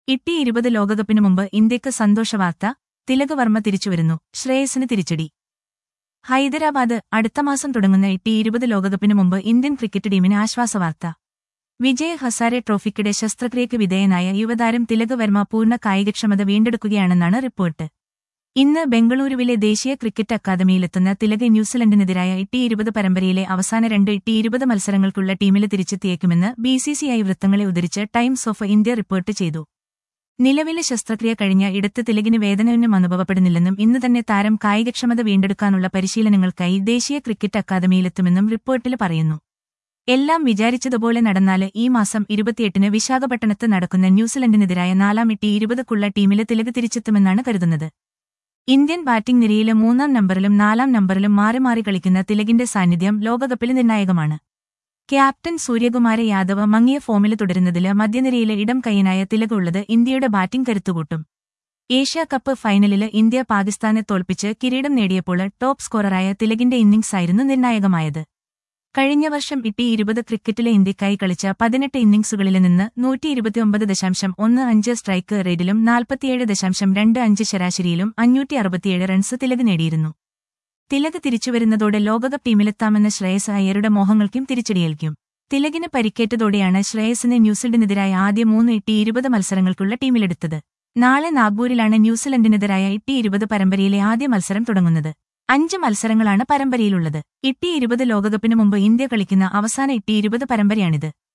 ഇട്ടി ഇരുപത് ലോകകപ്പിനു മുമ്പ് ഇന്ത്യക്ക് സന്തോഷവാർത്ത തിലക് വർമ്മ തിരിച്ചുവരുന്നു ശ്രേയസിന് തിരിച്ചടി ഹൈദരാബാദ് അടുത്ത മാസം തുടങ്ങുന്ന ഇട്ടി ഇരുപത് ലോകകപ്പിനു മുമ്പ് ഇന്ത്യൻ ക്രിക്കറ്റ് ടീമിന് ആശ്വാസവാർത്ത വിജയ് ഹസാരെ ട്രോഫിക്കിടെ ശസ്ത്രക്രിയയ്ക്ക് വിധേയനായ യുവതാരം തിലക് വർമ്മ പൂർണ്ണ കായികക്ഷമത വീണ്ടെടുക്കുകയാണെന്നാണ് റിപ്പോർട്ട് ഇന്ന് ബംഗളൂരുവിലെ ദേശീയ ക്രിക്കറ്റ് അക്കാദമിയിലെത്തുന്ന തിലക് ന്യൂസിലൻഡിനെതിരായ ഇട്ടി ഇരുപത് പരമ്പരയിലെ അവസാന രണ്ട് ഇട്ടി ഇരുപത് മത്സരങ്ങൾക്കുള്ള ടീമിൽ തിരിച്ചെത്തിയേക്കുമെന്ന് ബിസിസിഐ വൃത്തങ്ങളെ ഉദ്ധരിച്ച് ടൈംസ് ഓഫ് ഇന്ത്യ റിപ്പോർട്ട് ചെയ്തു നിലവിലെ ശസ്ത്രക്രിയ കഴിഞ്ഞ ഇടത്ത് തിലകിന് വേദനയൊന്നും അനുഭവപ്പെടുന്നില്ലെന്നും ഇന്ന് തന്നെ താരം കായികക്ഷമത വീണ്ടെടുക്കാനുള്ള പരിശീലനങ്ങൾക്കായി ദേശീയ ക്രിക്കറ്റ് അക്കാദമിയിലെത്തുമെന്നും റിപ്പോർട്ടിൽ പറയുന്നു എല്ലാം വിചാരിച്ചതുപോലെ നടന്നാല് ഈ മാസം ഇരുപത്തിയെട്ടിന് വിശാഖപട്ടണത്ത് നടക്കുന്ന ന്യൂസിലൻഡിനെതിരായ നാലാം ഇട്ടി ഇരുപതുക്കുള്ള ടീമിലെ തിലക് തിരിച്ചെത്തുമെന്നാണ് കരുതുന്നത് ഇന്ത്യൻ ബാറ്റിംഗ് നിരയിലെ മൂന്നാം നമ്പറിലും നാലാം നമ്പറിലും മാറി മാറി കളിക്കുന്ന തിലകിന്റെ സാന്നിധ്യം ലോകകപ്പിൽ നിർണായകമാണ് ക്യാപ്റ്റൻ സൂര്യകുമാര യാദവ് മങ്ങിയ ഫോമിൽ തുടരുന്നതില് മധ്യനിരയിലെ ഇടം കൈയനായ തിലക് ഉള്ളത് ഇന്ത്യയുടെ ബാറ്റിംഗ് കരുത്തുകൂട്ടും ഏഷ്യാ കപ്പ് ഫൈനലില് ഇന്ത്യ പാകിസ്ഥാനെ തോൽപ്പിച്ച് കിരീടം നേടിയപ്പോൾ ടോപ്പ് സ്കോററായ തിലകിന്റെ ഇന്നിംഗ്സായിരുന്നു നിർണായകമായത് കഴിഞ്ഞ വർഷം ഇട്ടി ഇരുപത് ക്രിക്കറ്റിലെ ഇന്ത്യക്കായി കളിച്ച പതിനെട്ട് ഇന്നിംഗ്സുകളിൽ നിന്ന് നൂറ്റി ഇരുപത്തിയൊമ്പത് ദശാംശം ഒന്ന് അഞ്ച് സ്ട്രൈക്ക് റേറ്റിലും നാൽപ്പത്തിയേഴ് ദശാംശം രണ്ട് അഞ്ച് ശരാശരിയിലും അഞ്ഞൂറ്റി അറുപത്തിയേഴ് റൺസ് തിലക് നേടിയിരുന്നു തിലക് തിരിച്ചുവരുന്നതോടെ ലോകകപ്പ് ടീമിലെത്താമെന്ന ശ്രേയസ് അയ്യരുടെ മോഹങ്ങൾക്കും തിരിച്ചടിയേൽക്കും തിലകിന് പരിക്കേറ്റതോടെയാണ് ശ്രേയസിനെ ന്യൂസിലൻഡിനെതിരായ ആദ്യ മൂന്ന് ഇട്ടി ഇരുപത് മത്സരങ്ങൾക്കുള്ള ടീമിലെടുത്തത് നാളെ നാഗ്പൂരിലാണ് ന്യൂസിലൻഡിനെതിരായ ഇട്ടി ഇരുപത് പരമ്പരയിലെ ആദ്യ മത്സരം തുടങ്ങുന്നത് അഞ്ച് മത്സരങ്ങളാണ് പരമ്പരയിലുള്ളത് ഇട്ടി ഇരുപത് ലോകകപ്പിന് മുമ്പ് ഇന്ത്യ കളിക്കുന്ന അവസാന ഇട്ടി ഇരുപത് പരമ്പരയാണിത്